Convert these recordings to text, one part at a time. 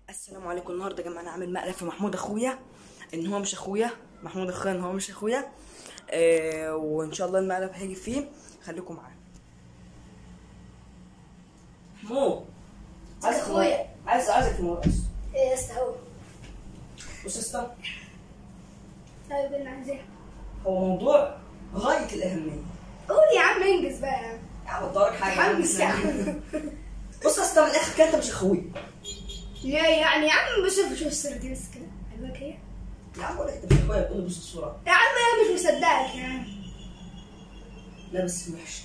السلام عليكم النهارده يا جماعه انا عامل مقلب في محمود اخويا ان هو مش اخويا محمود اخويا ان هو مش اخويا آه وان شاء الله المقلب هيجي فيه خليكم معانا محمود عايز أخويا. عايز عايزك في موضوع ايه يا اسطى هو بص يا اسطى طيب انا عايز ايه هو موضوع غايه الاهميه قول يا عم انجز بقى يا عم يا عم ادورك حاجه يا عم. حمس يا عم بص يا اسطى من الاخر كده انت مش اخويا ليه يعني يا عم بشوف شوف الصورة دي بس كده عجبك هي يا عم بقول لك انت مش اخويا بتقول لي بص الصوره يا عم انا مش مصدقك يا عم لا بس وحش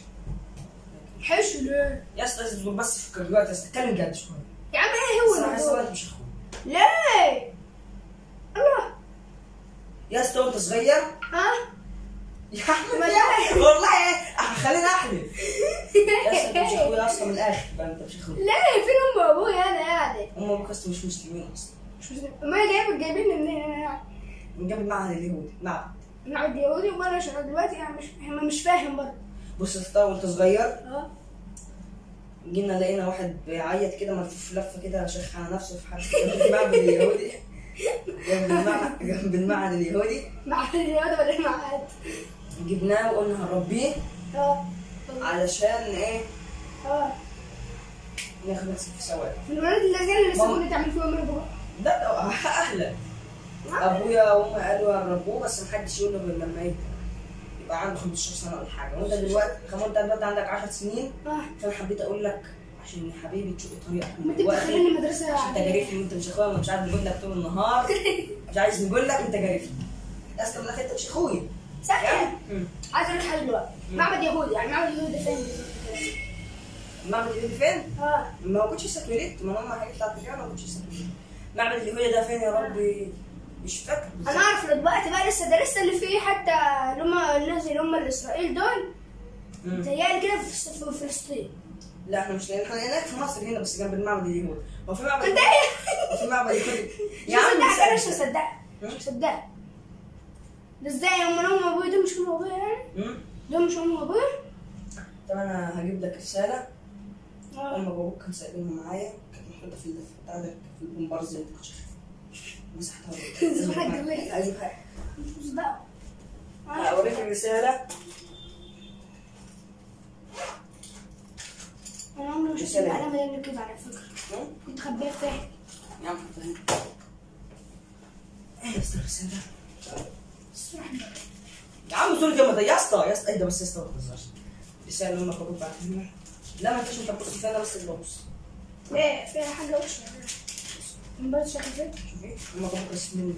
حشو ليه يا اسطى لازم تقول بس في دلوقتي بس تتكلم جد شويه يا عم ايه بس هو انا حاسس الموضوع انت مش اخويا ليه الله يا اسطى وانت صغير ها يا عم ما يا لا. والله ايه خليني احلف يا اسطى انت مش اخويا اصلا من الاخر بقى انت مش اخويا ليه فين ام وابويا انا يعني هم ابوك اصلا مش مسلمين اصلا مش مسلم ما جايب جايبيني منين انا يعني من جنب المعهد اليهودي معبد انا عندي يهودي وانا شغال دلوقتي يعني مش هم مش فاهم برضه بص يا اسطى وانت صغير اه جينا لقينا واحد بيعيط كده ملفوف لفه كده شيخ على نفسه في حاجه جنب المعبد اليهودي جنب المعهد جنب المعهد اليهودي مع الرياضة ولا مع حد جبناه وقلنا هنربيه اه علشان ايه اه ناخد نفسك في سواد من الولاد الذين اللي ماما. سابوني تعمل فيهم ربع ده ده اهلا ابويا وامي قالوا هنربوه بس محدش يقول له غير لما يكبر يبقى عنده 15 سنه ولا حاجه وانت دلوقتي كمان انت دلوقتي عندك 10 سنين اه فانا حبيت اقول لك عشان يا حبيبي تشق طريقك ما من انت دلوقتي بتدخلني مدرسة عشان انت جارفني وانت مش اخويا مش عارف نقول لك طول النهار مش عايز نقول لك انت جارفني اصلا من الاخر انت مش اخويا صحيح مم. عايز اقول لك حاجة دلوقتي معبد يهودي يعني معبد يهودي فين المعبد اليهودي فين؟ اه ما كنتش لسه اتولدت ما هم حاجات بتاعت الجامعه ما كنتش لسه اتولدت المعبد اليهودي ده فين يا ربي؟ مش فاكر انا بالظبط. اعرف دلوقتي بقى لسه ده لسه اللي فيه حتى اللي هم الناس اللي هم الاسرائيل دول مم. متهيألي كده في في فلسطين لا احنا مش لاقيين احنا لقيناك في مصر هنا بس جنب المعبد اليهودي هو في معبد انت ايه؟ هو في معبد يهودي مش مصدقك انا مش صدق. مصدقك مش مصدقك ده ازاي هم هم ابويا دول مش هم ابويا يعني؟ مم. دول مش هم ابويا؟ طب انا هجيب لك رساله اه امك وابوك كانوا سايبينها معايا كانت محطوطه في الدف بتاعتك في البومبارز اللي انت كنت شايفها مسحتها سبحان الله. عايز حاجه مش مصدقك اوريك الرساله انا عمري ما شفت رسالة. العلامة دي كده على فكرة مم. كنت خبيها فين؟ يا عم حطها هنا ايه يا اسطى الرساله الصراحة يا عم زول جامد يا اسطى يا اسطى اهدى بس يا اسطى ما تهزرش رساله اللي امك وابوك بعتها لنا لا ما ينفعش انت تبص فيها انا بس اللي ببص ليه فيها حاجة وحشة بس شكل فين؟ شوفي امك وابوك اسمين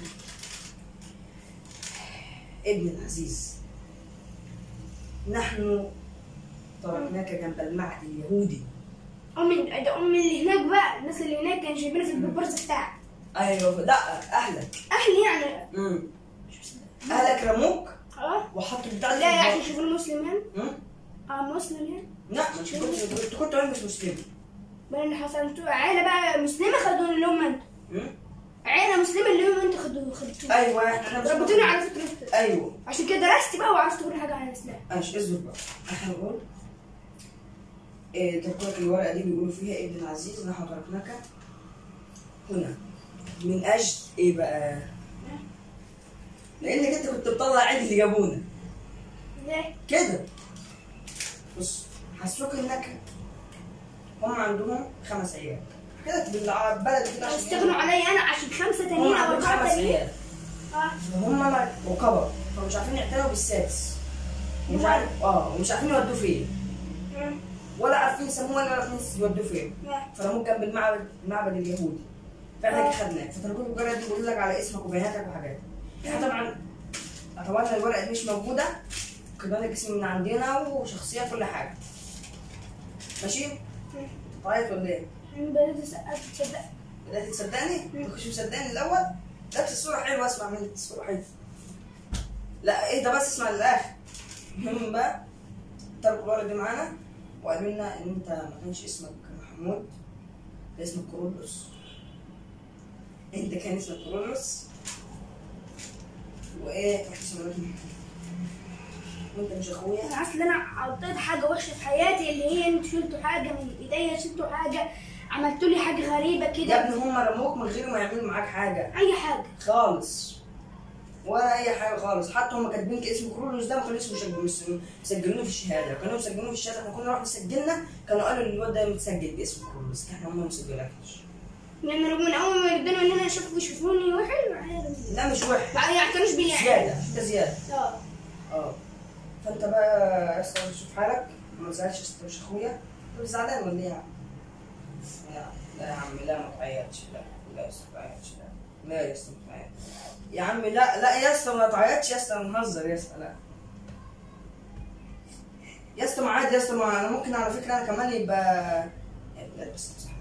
ابن العزيز نحن تركناك جنب المعهد اليهودي امي ده امي اللي هناك بقى الناس اللي هناك كانوا جايبينها في البرز بتاعك ايوه لا اهلك اهلي يعني امم مش مصدق. اهلك رموك اه وحطوا بتاع لا يعني يشوفوني مسلم يعني امم اه مسلم يعني لا ما انت كنت انت كنت راجل مش مسلم بقى اللي حصل انتوا عيلة بقى مسلمة خدوني اللي هم انتوا امم عيلة مسلمة اللي هم انتوا خدوه خدتوه ايوه احنا مش ربطوني على فكرة ايوه عشان كده درست بقى وعرفت كل حاجة عن الاسلام ماشي اصبر بقى احنا نقول إيه تركناك الورقه دي بيقولوا فيها ابن العزيز نحن تركناك هنا من اجل ايه بقى؟ لانك انت كنت بتطلع عيد اللي جابونا ليه؟ كده بص حسوك انك هم عندهم خمس عيال كده بالبلد كده عشان استغنوا عليا انا عشان خمسة هم تانيين او عندهم اربعة خمس تانيين عيال اه فهم ما وكبر فمش عارفين يعتنوا بالسادس ومش عارف اه ومش عارفين يودوه فين مم. ولا عارفين يسموه ولا عارفين يودوه فين مم. فرموه جنب المعبد المعبد اليهودي فاحنا آه. خدناه فتركوا الورقه دي بيقول لك على اسمك وبياناتك وحاجات احنا طبعا طبعا الورقه دي مش موجوده كده لك اسم من عندنا وشخصيه كل حاجه ماشي طيب ولا ايه؟ عشان بدأت أسقف تصدق بدأت تصدقني؟ ما كنتش مصدقني الأول؟ لا بس الصورة حلوة اسمع مني الصورة حلوة. لا ايه ده بس اسمع للآخر. المهم بقى تركوا الورقة دي معانا وقالوا لنا إن أنت ما كانش اسمك محمود ده اسمك كورولوس. أنت كان اسمك كورولوس وإيه إحنا سميناك محمود. وأنت مش أخويا انا اصل انا عطيت حاجه وحشه في حياتي اللي هي انتوا شلتوا حاجه من ايديا شلتوا حاجه عملتوا لي حاجه غريبه يا كده ابني هم رموك من غير ما يعملوا معاك حاجه اي حاجه خالص ولا اي حاجه خالص حتى هم كاتبين اسم كرولوس ده ما كانوا اسمه مسجل- مس- مسجلينه في الشهاده كانوا مسجلينه في الشهاده احنا كنا رحنا سجلنا كانوا قالوا ان الواد ده متسجل باسم كرولوس احنا هم ما مسجلناش لان لو من اول ما يردوني ان انا اشوفوا يشوفوني وحش لا مش وحش بعد يعتنوش بيا زياده ده زياده اه اه فانت بقى يا اسطى شوف حالك ما تزعلش يا اسطى مش اخويا انت مش زعلان ولا ايه يا عم؟ لا لا يا عم لا ما تعيطش لا لا يا اسطى ما تعيطش لا لا يا اسطى ما تعيطش يا عم لا لا يا اسطى ما تعيطش يا اسطى انا بنهزر يا اسطى لا يا اسطى ما عادي يا اسطى ما انا ممكن على فكره انا كمان يبقى لا بس صح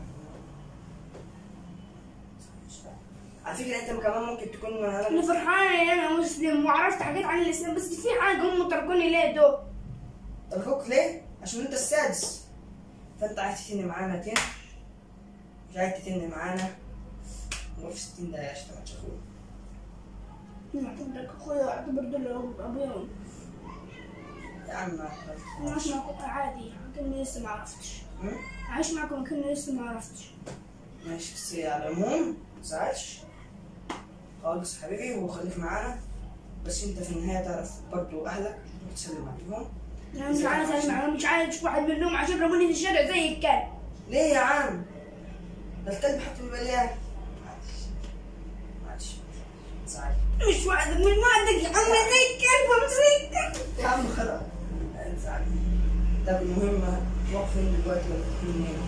على فكره انت كمان ممكن تكون انا فرحانه ان انا مسلم وعرفت حاجات عن الاسلام بس في حاجه هم تركوني ليه دول طلقوك ليه؟ عشان انت السادس فانت عايز تتن معانا تن مش عايز تتن معانا نروح في 60 دقيقة عشان ما تشوفوه معتبرك اخويا واعتبر دول ابويا يا عم ما انا عايش معكم عادي كأني لسه ما عرفتش هم؟ عايش معكم كأني لسه ما عرفتش ماشي بس على العموم ما تزعلش خالص حبيبي وخليك معانا بس انت في النهاية تعرف برضو اهلك وتسلم عليهم انا مش عايز اسمع انا مش عايز اشوف واحد منهم عشان رموني في الشارع زي الكلب ليه يا عم؟ ده الكلب حتى بيبقى ليه معلش معلش ما تزعلش مش واحد من وعدك يا عم زي الكلب ومش زي الكلب يا عم خلاص لا تزعل طب المهم تروح فين دلوقتي ولا تكون منين؟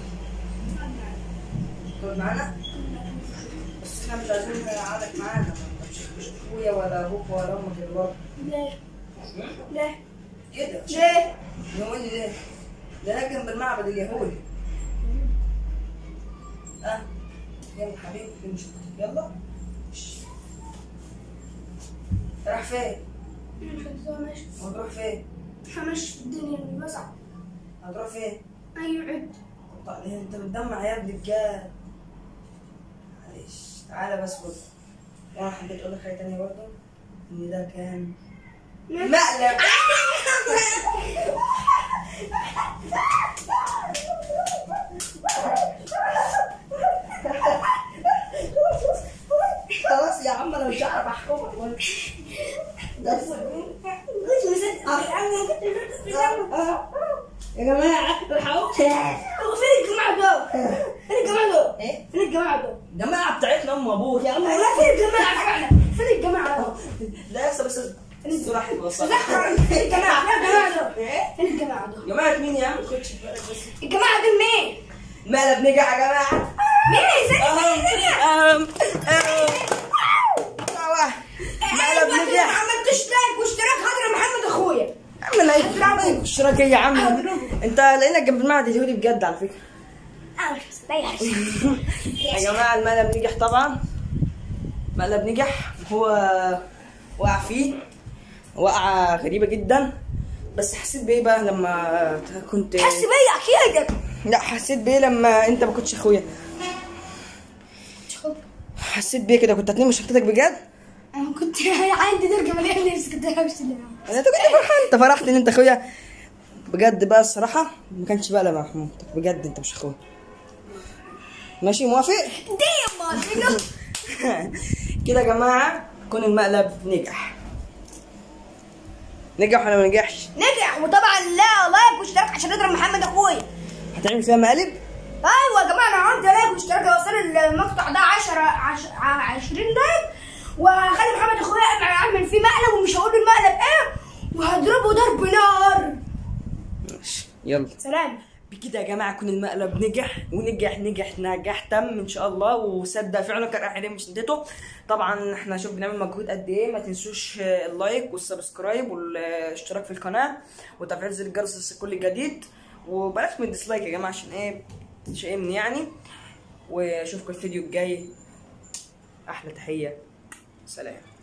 تقعد معانا؟ بس احنا مش عايزين نقعدك معانا ما انت مش مش اخويا ولا ابوك ولا امك دلوقتي ليه ليه كده ليه نقول لي ليه؟ ده انا جنب المعبد اليهودي اه يلا حبيبي نشوف يلا راح فين؟ ماشي هتروح فين؟ همشي في الدنيا بسعى هتروح فين؟ ايوه عد طب ليه انت بتدمع يا ابني بجد معلش تعالى بس خد وانا حبيت اقول لك حاجه تانية برضه ان ده كان مقلب خلاص يا عم انا مش هعرف احكمك ده يا جماعه الحقوا فين الجماعة دول؟ فين الجماعة دول؟ ايه فين الجماعة دول؟ الجماعه بتاعتنا ام وابوك يا عم لا فين الجماعة فعلا؟ فين الجماعة دول؟ لا يا بس الصورة حلوة صح ذكر فين الجماعة؟ فين الجماعة دول؟ ايه فين الجماعة دول؟ جماعة مين يا عم خدش بالك بس الجماعة دول مين؟ مقلب نجح يا جماعة مين؟ ثانية ثانية ثانية مقلب أيوة كده، ما نجح عملتش لايك واشتراك حضر محمد اخويا يا عم لا اشتراك ايه يا عم انت لقيناك جنب المعهد اليهودي بجد على فكرة انا مش مصدقها يا جماعة المقلب نجح طبعا مقلب نجح هو وقع فيه وقعة غريبة جدا بس حسيت بايه بقى لما كنت حس بيا اكيد لا حسيت بايه لما انت ما كنتش اخويا حسيت بايه كده كنت هتنام مشتتك بجد انا كنت عندي درجة مليانة نفسي كنت همشي انا انت كنت فرحان انت فرحت ان انت اخويا بجد بقى الصراحه ما كانش بقى لما محمودك بجد انت مش اخويا ماشي موافق دي يا كده يا جماعه كون المقلب نجح نجح ولا ما نجحش نجح وطبعا لا لايك واشتراك عشان نضرب محمد اخويا هتعمل فيها مقالب ايوه يا جماعه انا عندي لايك واشتراك يوصل المقطع ده 10 20 لايك وهخلي محمد اخويا اعمل فيه مقلب ومش هقول له المقلب ايه وهضربه ضرب نار ماشي يلا سلام بكده يا جماعه كون المقلب نجح ونجح نجح نجح تم ان شاء الله وصدق فعلا كان احنا مش نديته طبعا احنا شوف بنعمل مجهود قد ايه ما تنسوش آه، اللايك والسبسكرايب والاشتراك في القناه وتفعيل زر الجرس لكل جديد وبلاش من الديسلايك يا جماعه عشان ايه شيء يعني واشوفكم الفيديو الجاي احلى تحيه سلام